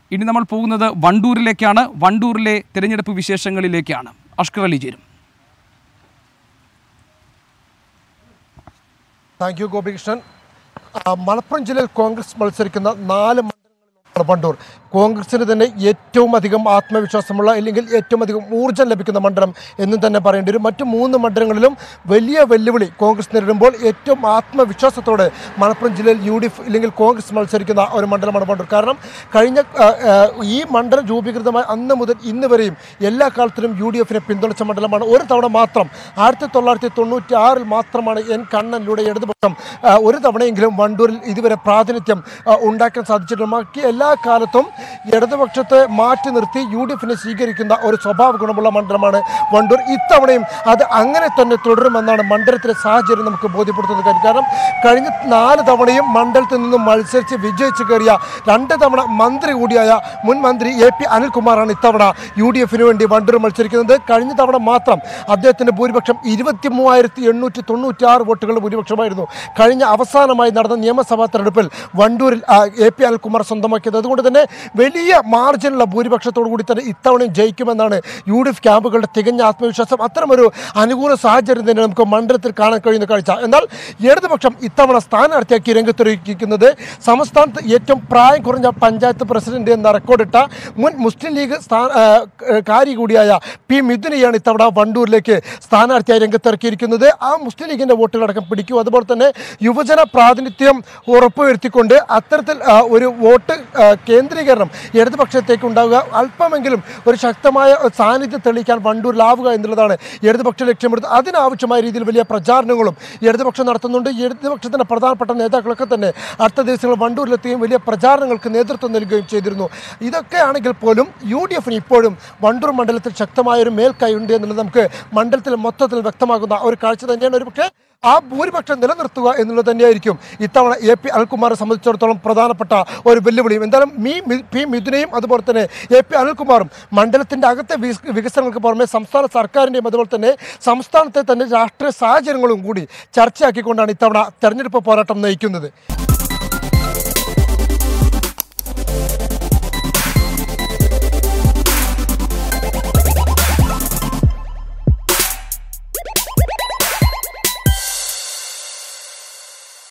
ഇനി നമ്മൾ പോകുന്നത് വണ്ടൂരിലേക്കാണ് വണ്ടൂരിലെ തിരഞ്ഞെടുപ്പ് വിശേഷങ്ങളിലേക്കാണ് അഷ്കർ അലി ചേരും താങ്ക് യു ഗോപികൃഷ്ണൻ ആ, മലപ്പുറം ജില്ലയിൽ കോൺഗ്രസ് മത്സരിക്കുന്ന നാല് മണ്ഡലങ്ങളിലൊന്നാണ് വണ്ടൂർ കോൺഗ്രസിന് തന്നെ ഏറ്റവും അധികം ആത്മവിശ്വാസമുള്ള അല്ലെങ്കിൽ ഏറ്റവും അധികം ഊർജ്ജം ലഭിക്കുന്ന മണ്ഡലം എന്നും തന്നെ പറയേണ്ടി വരും മറ്റു മൂന്ന് മണ്ഡലങ്ങളിലും വലിയ വെല്ലുവിളി കോൺഗ്രസ് നേരിടുമ്പോൾ ഏറ്റവും ആത്മവിശ്വാസത്തോടെ മലപ്പുറം ജില്ലയിൽ യു ഡി എഫ് അല്ലെങ്കിൽ കോൺഗ്രസ് മത്സരിക്കുന്ന ഒരു മണ്ഡലമാണ് വണ്ടൂർ കാരണം കഴിഞ്ഞ ആ, ആ, ഈ മണ്ഡലം രൂപീകൃതമായ അന്ന് മുതൽ ഇന്ന് വരെയും എല്ലാ കാലത്തിലും യു ഡി എഫിനെ പിന്തുണച്ച മണ്ഡലമാണ് ഒരു തവണ മാത്രം ആയിരത്തി തൊള്ളായിരത്തി തൊണ്ണൂറ്റി ആറിൽ മാത്രമാണ് എൻ കണ്ണനിലൂടെ ഇടതുപക്ഷം ആ, ഒരു തവണയെങ്കിലും വണ്ടൂരിൽ ഇതുവരെ പ്രാതിനിധ്യം ആ, ഉണ്ടാക്കാൻ സാധിച്ചിട്ടുണ്ട് ബാക്കി എല്ലാ കാലത്തും ഇടതുപക്ഷത്തെ മാറ്റി നിർത്തി യു ഡി എഫിനെ സ്വീകരിക്കുന്ന ഒരു സ്വഭാവ ഗുണമുള്ള മണ്ഡലമാണ് വണ്ടൂർ ഇത്തവണയും അത് അങ്ങനെ തന്നെ തുടരുമെന്നാണ് മണ്ഡലത്തിലെ സാഹചര്യം നമുക്ക് ബോധ്യപ്പെടുത്തുന്നത് കാര്യം കാരണം കഴിഞ്ഞ നാല് തവണയും മണ്ഡലത്തിൽ നിന്നും മത്സരിച്ച് വിജയിച്ചു കയറിയ രണ്ട് തവണ മന്ത്രി കൂടിയായ മുൻ മന്ത്രി എ പി അനിൽകുമാറാണ് ഇത്തവണ യു ഡി എഫിന് വേണ്ടി വണ്ടൂർ മത്സരിക്കുന്നത് കഴിഞ്ഞ തവണ മാത്രം അദ്ദേഹത്തിന്റെ ഭൂരിപക്ഷം ഇരുപത്തി മൂവായിരത്തി എണ്ണൂറ്റി തൊണ്ണൂറ്റി ആറ് വോട്ടുകളുടെ ഭൂരിപക്ഷമായിരുന്നു കഴിഞ്ഞ അവസാനമായി നടന്ന നിയമസഭാ തെരഞ്ഞെടുപ്പിൽ വണ്ടൂരിൽ ആ, എ പി അനിൽകുമാർ സ്വന്തമാക്കിയത് അതുകൊണ്ട് തന്നെ വലിയ മാർജിനുള്ള ഭൂരിപക്ഷത്തോടു കൂടി തന്നെ ഇത്തവണയും ജയിക്കുമെന്നാണ് യു ഡി എഫ് ക്യാമ്പുകളുടെ തികഞ്ഞ ആത്മവിശ്വാസം അത്തരമൊരു അനുകൂല സാഹചര്യം തന്നെ നമുക്ക് മണ്ഡലത്തിൽ കാണാൻ കഴിയുന്ന കാഴ്ച എന്നാൽ ഇടതുപക്ഷം ഇത്തവണ സ്ഥാനാർത്ഥിയാക്കി രംഗത്തൊരുക്കിക്കുന്നത് സംസ്ഥാനത്ത് ഏറ്റവും പ്രായം കുറഞ്ഞ പഞ്ചായത്ത് പ്രസിഡന്റ് എന്ന റെക്കോർഡിട്ട മുൻ മുസ്ലിം ലീഗ് സ്ഥാ ആ, കാരി കൂടിയായ പി മിഥുനെയാണ് ഇത്തവണ വണ്ടൂരിലേക്ക് സ്ഥാനാർത്ഥിയായി രംഗത്തിറക്കിയിരിക്കുന്നത് ആ മുസ്ലിം ലീഗിന്റെ വോട്ടുകളടക്കം പിടിക്കും അതുപോലെ തന്നെ യുവജന പ്രാതിനിധ്യം ഉറപ്പുവരുത്തിക്കൊണ്ട് അത്തരത്തിൽ ആ, ഒരു വോട്ട് ആ, കേന്ദ്രീകരണം ഇടതുപക്ഷത്തേക്ക് ഉണ്ടാവുക അല്പമെങ്കിലും ഒരു ശക്തമായ സാന്നിധ്യം തെളിയിക്കാൻ വണ്ടൂരിലാവുക എന്നുള്ളതാണ് ഇടതുപക്ഷം ലക്ഷ്യമിടുന്നത് അതിനാവശ്യമായ രീതിയിൽ വലിയ പ്രചാരണങ്ങളും ഇടതുപക്ഷം നടത്തുന്നുണ്ട് ഇടതുപക്ഷത്തിന്റെ പ്രധാനപ്പെട്ട നേതാക്കളൊക്കെ തന്നെ അടുത്ത ദിവസങ്ങളിൽ വണ്ടൂരിലെത്തുകയും വലിയ പ്രചാരണങ്ങൾക്ക് നേതൃത്വം നൽകുകയും ചെയ്തിരുന്നു ഇതൊക്കെ ആണെങ്കിൽ പോലും യു ഡി എഫിന് ഇപ്പോഴും വണ്ടൂർ മണ്ഡലത്തിൽ ശക്തമായ ഒരു മേൽക്കൈ ഉണ്ട് എന്നുള്ളത് നമുക്ക് മണ്ഡലത്തിൽ മൊത്തത്തിൽ വ്യക്തമാകുന്ന ഒരു കാഴ്ച തന്നെയാണ് ഒരു പക്ഷേ ആ ഭൂരിപക്ഷം നിലനിർത്തുക എന്നുള്ളത് തന്നെയായിരിക്കും ഇത്തവണ എ പി അനിൽകുമാറെ സംബന്ധിച്ചിടത്തോളം പ്രധാനപ്പെട്ട ഒരു വെല്ലുവിളിയും എന്തായാലും മീ മി- പി മിഥുനയും അതുപോലെ തന്നെ എ പി അനിൽകുമാറും മണ്ഡലത്തിന്റെ അകത്തെ വികസ്- വികസനങ്ങൾക്ക് പുറമെ സംസ്ഥാന സർക്കാരിൻ്റെയും അതുപോലെ തന്നെ സംസ്ഥാനത്തെ തന്നെ രാഷ്ട്രീയ സാഹചര്യങ്ങളും കൂടി ചർച്ചയാക്കിക്കൊണ്ടാണ് ഇത്തവണ തെരഞ്ഞെടുപ്പ് പോരാട്ടം നയിക്കുന്നത്